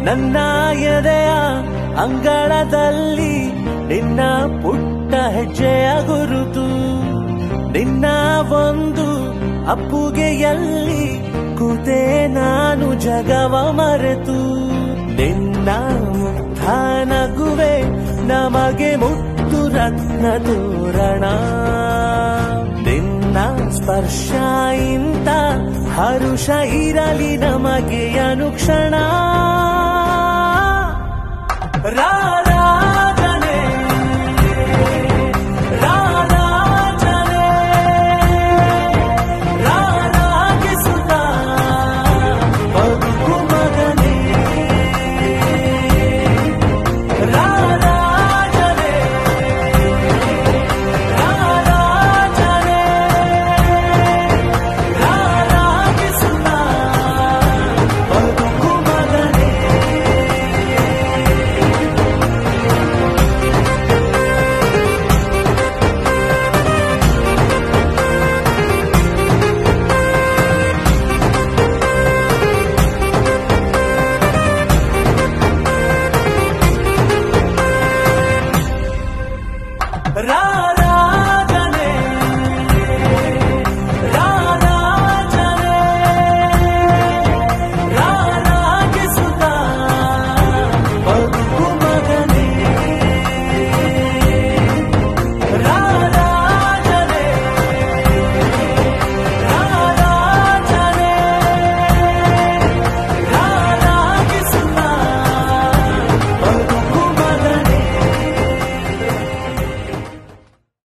ನನ್ನ ಎದೆಯ ಅಂಗಳದಲ್ಲಿ ನಿನ್ನ ಪುಟ್ಟ ಹೆಜ್ಜೆಯ ಗುರುತು ನಿನ್ನ ಒಂದು ಅಪ್ಪುಗೆಯಲ್ಲಿ ಕೂತೆ ನಾನು ಜಗವ ಮರೆತು ನಿನ್ನ ಮುಗ್ಧ ನಗುವೆ ನಮಗೆ ಮುತ್ತು ರತ್ನ ತೋರಣ ನಿನ್ನ ಸ್ಪರ್ಶ ಇಂತ ಹರುಷ ಇರಲಿ ನಮಗೆ ಅನುಕ್ಷಣ